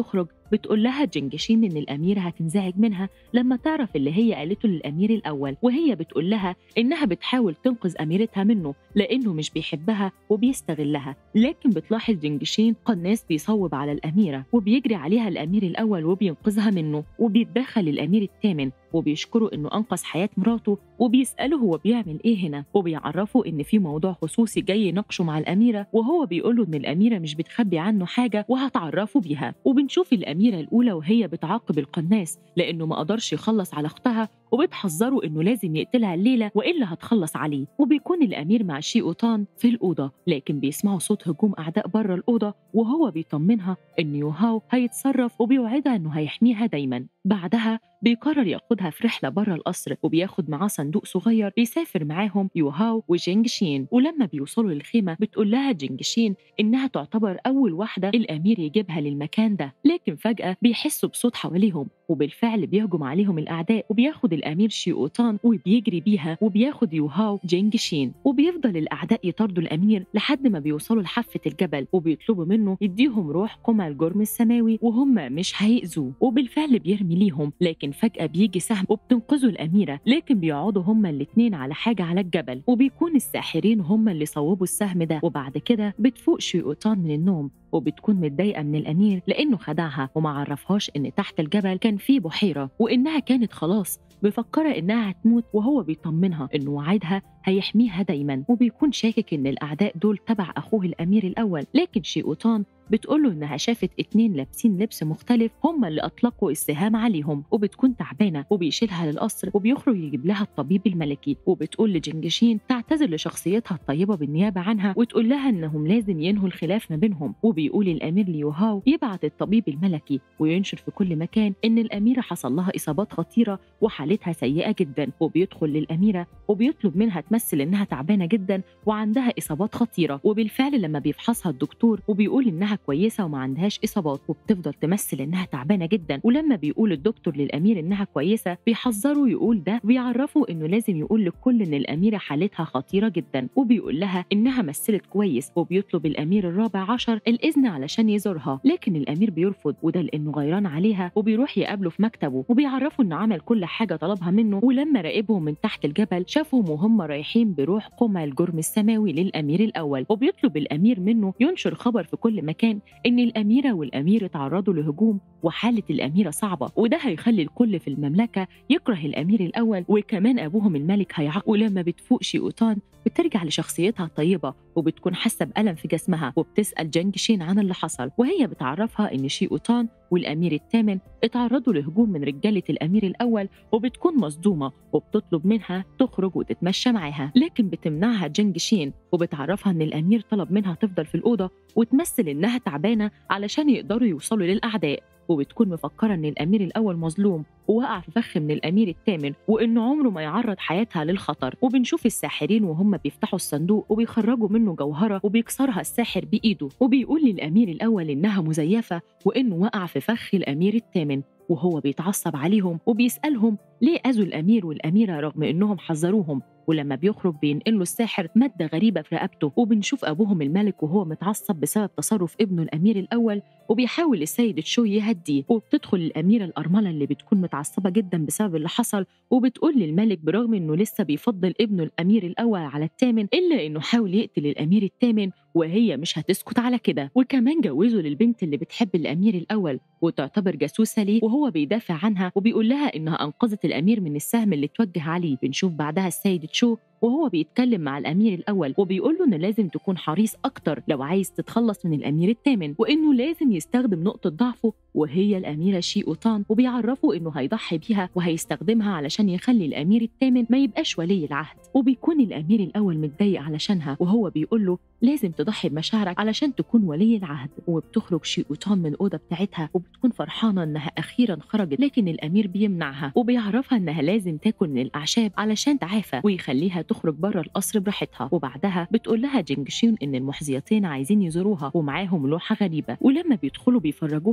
بتقول لها جنجشين إن الأميرة هتنزعج منها لما تعرف اللي هي قالته للأمير الأول وهي بتقول لها إنها بتحاول تنقذ أميرتها منه لأنه مش بيحبها وبيستغلها لكن بتلاحظ جنجشين قناص بيصوب على الأميرة وبيجري عليها الأمير الأول وبينقذها منه وبيتدخل الأمير الثامن وبيشكره انه انقذ حياه مراته وبيساله هو بيعمل ايه هنا وبيعرفه ان في موضوع خصوصي جاي يناقشه مع الاميره وهو بيقوله ان الاميره مش بتخبي عنه حاجه وهتعرفه بيها وبنشوف الاميره الاولى وهي بتعاقب القناص لانه ما قدرش يخلص على اختها وبتحذره انه لازم يقتلها الليله والا هتخلص عليه وبيكون الامير مع شي اوتان في الاوضه لكن بيسمعوا صوت هجوم اعداء بره الاوضه وهو بيطمنها ان يوهاو هيتصرف وبيوعدها انه هيحميها دايما بعدها بيقرر ياخدها في رحله بره القصر وبياخد معاه صندوق صغير بيسافر معاهم يوهاو وجينج شين ولما بيوصلوا للخيمه بتقول لها جينج شين انها تعتبر اول واحده الامير يجيبها للمكان ده لكن فجاه بيحسوا بصوت حواليهم وبالفعل بيهجم عليهم الاعداء وبياخد الامير شي اوتان وبيجري بيها وبياخد يوهاو جينج شين وبيفضل الاعداء يطاردوا الامير لحد ما بيوصلوا لحافه الجبل وبيطلبوا منه يديهم روح قمع الجرم السماوي وهم مش هيأذوه وبالفعل بيرمي ليهم لكن فجأة بيجي سهم وبتنقذوا الأميرة لكن بيقعدوا هما الاتنين على حاجة على الجبل وبيكون الساحرين هما اللي صوبوا السهم ده وبعد كده بتفوق شيئوتان من النوم وبتكون متضايقة من الأمير لأنه خدعها وما عرفهاش إن تحت الجبل كان في بحيرة وإنها كانت خلاص مفكرة إنها هتموت وهو بيطمنها إنه وعدها هيحميها دايما وبيكون شاكك إن الأعداء دول تبع أخوه الأمير الأول لكن شيئوتان بتقوله إنها شافت اتنين لابسين لبس مختلف هم اللي أطلقوا السهام عليهم وبتكون تعبانة وبيشيلها للقصر وبيخرج يجيب لها الطبيب الملكي وبتقول لجنجشين تعتذر لشخصيتها الطيبة بالنيابة عنها وتقول لها إنهم لازم ينهوا الخلاف ما بينهم وبيقول الأمير ليوهاو يبعت الطبيب الملكي وينشر في كل مكان إن الأميرة حصل لها إصابات خطيرة وحالتها سيئة جدا وبيدخل للأميرة وبيطلب منها تمثل إنها تعبانة جدا وعندها إصابات خطيرة وبالفعل لما بيفحصها الدكتور وبيقول إنها كويسة وما عندهاش إصابات وبتفضل تمثل إنها تعبانة جدا ولما بيقول الدكتور للأمير إنها كويسة بيحذره يقول ده ويعرفه إنه لازم يقول للكل إن الأميرة حالتها خطيرة جدا وبيقول لها إنها مثلت كويس وبيطلب الأمير الرابع عشر الإذن علشان يزورها لكن الأمير بيرفض وده لأنه غيران عليها وبيروح يقابله في مكتبه وبيعرفه إنه عمل كل حاجة طلبها منه ولما راقبهم من تحت الجبل شافهم وهم رايحين بروح قمع الجرم السماوي للأمير الأول وبيطلب الأمير منه ينشر خبر في كل مكان إن الأميرة والأمير اتعرضوا لهجوم وحالة الأميرة صعبة وده هيخلي الكل في المملكة يكره الأمير الأول وكمان أبوهم الملك هيعاقب ولما بتفوق شيئوتان بترجع لشخصيتها الطيبة وبتكون حاسة بألم في جسمها وبتسأل جنج شين عن اللي حصل وهي بتعرفها إن شيئوتان والأمير الثامن اتعرضوا لهجوم من رجالة الأمير الأول وبتكون مصدومة وبتطلب منها تخرج وتتمشى معاها لكن بتمنعها جنج شين وبتعرفها إن الأمير طلب منها تفضل في الأوضة وتمثل إنها تعبانة علشان يقدروا يوصلوا للأعداء وبتكون مفكرة إن الأمير الأول مظلوم ووقع في فخ من الأمير الثامن وإنه عمره ما يعرض حياتها للخطر وبنشوف الساحرين وهم بيفتحوا الصندوق وبيخرجوا منه جوهرة وبيكسرها الساحر بإيده وبيقول للأمير الأول إنها مزيفة وإنه وقع في فخ الأمير الثامن وهو بيتعصب عليهم وبيسألهم ليه أذوا الأمير والأميرة رغم إنهم حذروهم ولما بيخرج بينقل له الساحر مادة غريبة في رقبته وبنشوف أبوهم الملك وهو متعصب بسبب تصرف ابنه الأمير الأول وبيحاول السيد تشو يهديه وبتدخل الأميرة الأرملة اللي بتكون متعصبة جدا بسبب اللي حصل وبتقول للملك برغم إنه لسه بيفضل ابنه الأمير الأول على الثامن إلا إنه حاول يقتل الأمير الثامن وهي مش هتسكت على كده وكمان جوزه للبنت اللي بتحب الأمير الأول وتعتبر جاسوسة ليه وهو بيدافع عنها وبيقول لها إنها أنقذت الأمير من السهم اللي اتوجه عليه بنشوف بعدها السيد تشو وهو بيتكلم مع الأمير الأول وبيقول له إنه لازم تكون حريص أكتر لو عايز تتخلص من الأمير الثامن وإنه لازم يستخدم نقطة ضعفه وهي الأميرة شي أوتان وبيعرفوا إنه هيضحي بيها وهيستخدمها علشان يخلي الأمير الثامن ما يبقاش ولي العهد وبيكون الأمير الأول متضايق علشانها وهو بيقول له لازم تضحي بمشاعرك علشان تكون ولي العهد وبتخرج شي أوتان من الأوضة بتاعتها وبتكون فرحانة إنها أخيرا خرجت لكن الأمير بيمنعها وبيعرفها إنها لازم تاكل من الأعشاب علشان تعافى ويخليها تخرج بره القصر براحتها وبعدها بتقول لها جنجشين إن المحظيتين عايزين يزوروها ومعاهم لوحة غريبة ولما بيدخلوا بيفرجوها على اللوحة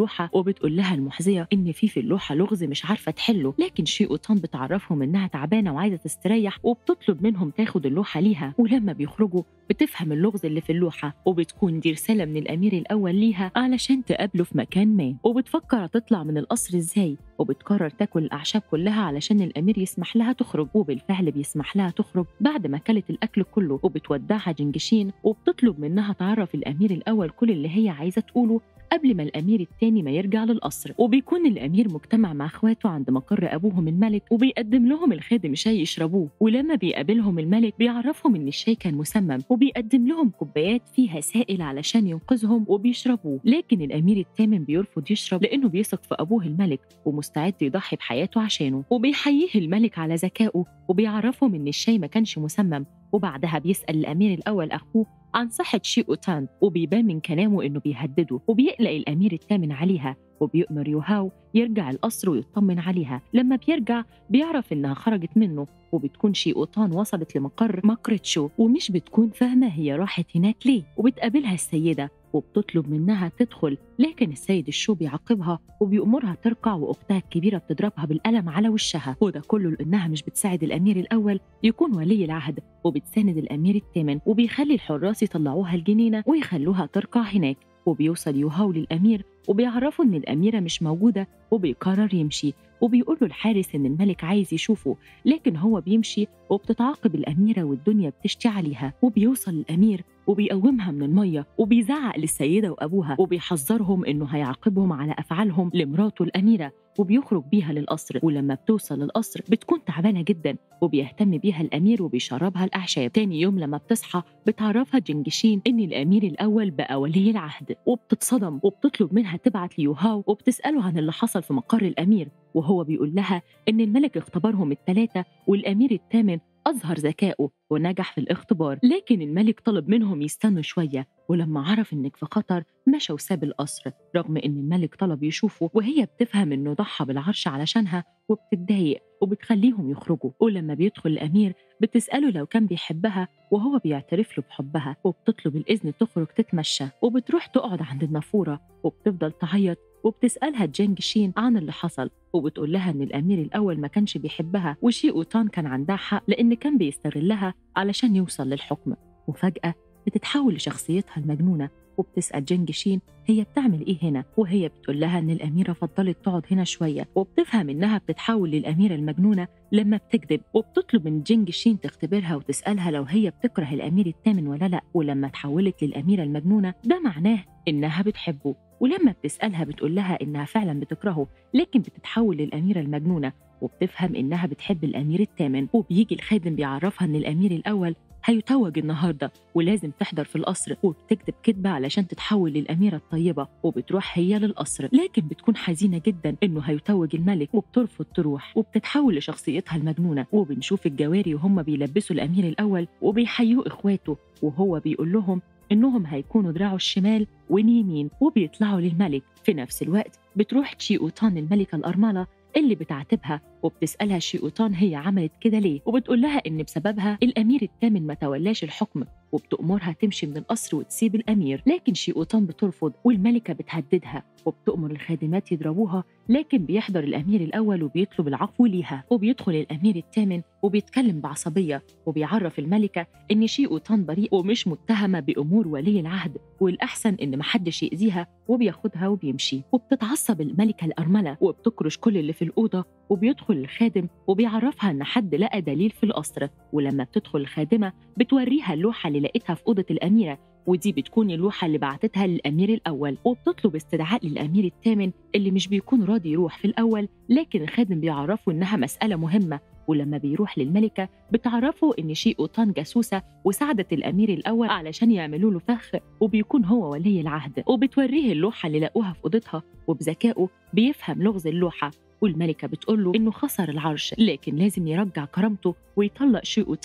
اللوحة وبتقول لها المحذية إن في في اللوحة لغز مش عارفة تحله لكن شيء بتعرفهم إنها تعبانة وعايزة تستريح وبتطلب منهم تاخد اللوحة ليها ولما بيخرجوا بتفهم اللغز اللي في اللوحة وبتكون دي رسالة من الأمير الأول ليها علشان تقابله في مكان ما وبتفكر تطلع من القصر إزاي وبتقرر تاكل الأعشاب كلها علشان الأمير يسمح لها تخرج وبالفعل بيسمح لها تخرج بعد ما كلت الأكل كله وبتودعها جنجشين وبتطلب منها تعرف الأمير الأول كل اللي هي عايزة تقوله قبل ما الأمير التاني ما يرجع للقصر وبيكون الأمير مجتمع مع إخواته عند مقر أبوهم الملك وبيقدم لهم الخادم شاي يشربوه ولما بيقابلهم الملك بيعرفهم إن الشاي كان مسمم وبيقدم لهم كوبايات فيها سائل علشان ينقذهم وبيشربوه لكن الأمير الثامن بيرفض يشرب لأنه بيثق في أبوه الملك ومستعد يضحي بحياته عشانه وبيحييه الملك على ذكائه وبيعرفهم إن الشاي ما كانش مسمم وبعدها بيسأل الأمير الأول أخوه عن صحة شيء وبيبان من كلامه إنه بيهدده وبيقلق الأمير الثامن عليها وبيؤمر يوهاو يرجع القصر ويطمن عليها لما بيرجع بيعرف إنها خرجت منه وبتكون شيء وصلت لمقر مقرتشو ومش بتكون فاهمة هي راحت هناك ليه وبتقابلها السيدة وبتطلب منها تدخل لكن السيد الشو بيعاقبها وبيأمرها تركع وأختها الكبيرة بتضربها بالقلم على وشها وده كله لأنها مش بتساعد الأمير الأول يكون ولي العهد وبتساند الأمير الثامن وبيخلي الحراس يطلعوها الجنينة ويخلوها تركع هناك وبيوصل يوهاو للأمير وبيعرفوا إن الأميرة مش موجودة وبيقرر يمشي وبيقول له الحارس إن الملك عايز يشوفه لكن هو بيمشي وبتتعاقب الأميرة والدنيا بتشتي عليها وبيوصل الأمير وبيقومها من المية وبيزعق للسيدة وأبوها وبيحذرهم إنه هيعاقبهم على أفعالهم لمراته الأميرة وبيخرج بيها للقصر ولما بتوصل للقصر بتكون تعبانة جدا وبيهتم بيها الأمير وبيشربها الأعشاب تاني يوم لما بتصحى بتعرفها جنجشين إن الأمير الأول بقى ولي العهد وبتتصدم وبتطلب منها تبعت ليوهاو وبتسأله عن اللي حصل في مقر الأمير وهو بيقول لها إن الملك اختبرهم الثلاثة والأمير الثامن أظهر ذكائه ونجح في الاختبار لكن الملك طلب منهم يستنوا شوية ولما عرف إنك في خطر مشى وساب القصر رغم إن الملك طلب يشوفه وهي بتفهم إنه ضحى بالعرش علشانها وبتتضايق وبتخليهم يخرجوا ولما بيدخل الأمير بتسأله لو كان بيحبها وهو بيعترف له بحبها وبتطلب الإذن تخرج تتمشى وبتروح تقعد عند النافورة وبتفضل تعيط وبتسألها جينج شين عن اللي حصل وبتقول لها إن الأمير الأول ما كانش بيحبها وشي أوتان كان عندها حق لأن كان بيستغلها علشان يوصل للحكم وفجأة بتتحول لشخصيتها المجنونة وبتسأل جينج شين هي بتعمل إيه هنا وهي بتقول لها إن الأميرة فضلت تقعد هنا شوية وبتفهم إنها بتتحول للأميرة المجنونة لما بتكذب وبتطلب من جينج شين تختبرها وتسألها لو هي بتكره الأمير الثامن ولا لأ ولما تحولت للأميرة المجنونة ده معناه إنها بتحبه ولما بتسألها بتقول لها إنها فعلا بتكرهه لكن بتتحول للأميرة المجنونة وبتفهم إنها بتحب الأمير الثامن وبيجي الخادم بيعرفها إن الأمير الأول هيتوج النهارده ولازم تحضر في القصر وبتكتب كدبة علشان تتحول للأميرة الطيبة وبتروح هي للقصر لكن بتكون حزينة جدا إنه هيتوج الملك وبترفض تروح وبتتحول لشخصيتها المجنونة وبنشوف الجواري وهم بيلبسوا الأمير الأول وبيحيوا إخواته وهو بيقول لهم إنهم هيكونوا دراعه الشمال واليمين وبيطلعوا للملك في نفس الوقت بتروح تشي أوتان الملكة الأرملة اللي بتعاتبها وبتسألها شيئوطان هي عملت كده ليه وبتقول لها إن بسببها الأمير الثامن ما تولاش الحكم وبتأمرها تمشي من القصر وتسيب الأمير لكن شيئوطان بترفض والملكة بتهددها وبتأمر الخادمات يضربوها لكن بيحضر الأمير الأول وبيطلب العفو ليها وبيدخل الأمير الثامن وبيتكلم بعصبية وبيعرف الملكة إن شيئوطان بريء ومش متهمة بأمور ولي العهد والأحسن إن محدش يأذيها وبياخدها وبيمشي وبتتعصب الملكة الأرملة وبتكرش كل اللي في الأوضة وبيدخل الخادم وبيعرفها إن حد لقى دليل في القصر ولما بتدخل الخادمة بتوريها اللوحة اللي لقيتها في أوضة الأميرة ودي بتكون اللوحة اللي بعتتها للأمير الأول وبتطلب استدعاء للأمير الثامن اللي مش بيكون راضي يروح في الأول لكن الخادم بيعرفه إنها مسألة مهمة ولما بيروح للملكة بتعرفه إن شيء أوطان جاسوسة وساعدت الأمير الأول علشان يعملوا له فخ وبيكون هو ولي العهد وبتوريه اللوحة اللي لقوها في أوضتها وبذكائه بيفهم لغز اللوحة والملكة بتقول له إنه خسر العرش لكن لازم يرجع كرامته ويطلق شيء أوتان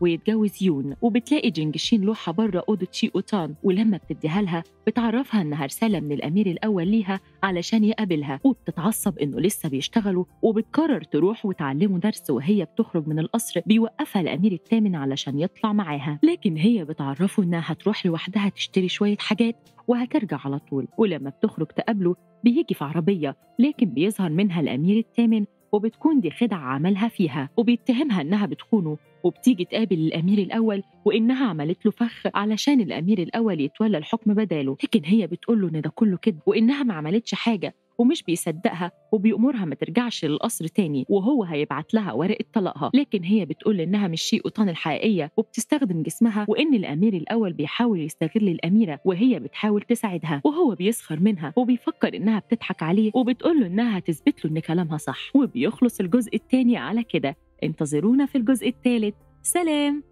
ويتجوز يون وبتلاقي جنجشين لوحة بره أوضة شي أوتان ولما بتديها لها بتعرفها إنها رسالة من الأمير الأول ليها علشان يقابلها وبتتعصب إنه لسه بيشتغلوا وبتقرر تروح وتعلمه درس وهي بتخرج من القصر بيوقفها الأمير الثامن علشان يطلع معاها لكن هي بتعرفه إنها هتروح لوحدها تشتري شوية حاجات وهترجع على طول ولما بتخرج تقابله بيجي في عربية لكن بيظهر منها الأمير الثامن وبتكون دي خدعة عملها فيها وبيتهمها إنها بتخونه وبتيجي تقابل الأمير الأول وإنها عملت له فخ علشان الأمير الأول يتولى الحكم بداله لكن هي بتقول له إن ده كله كذب وإنها ما عملتش حاجة ومش بيصدقها وبيأمرها ما ترجعش للقصر تاني وهو هيبعت لها ورقة طلاقها لكن هي بتقول إنها مش شيء أوطان الحقيقية وبتستخدم جسمها وإن الأمير الأول بيحاول يستغل الأميرة وهي بتحاول تساعدها وهو بيسخر منها وبيفكر إنها بتضحك عليه وبتقول له إنها هتثبت له إن كلامها صح وبيخلص الجزء التاني على كده انتظرونا في الجزء الثالث سلام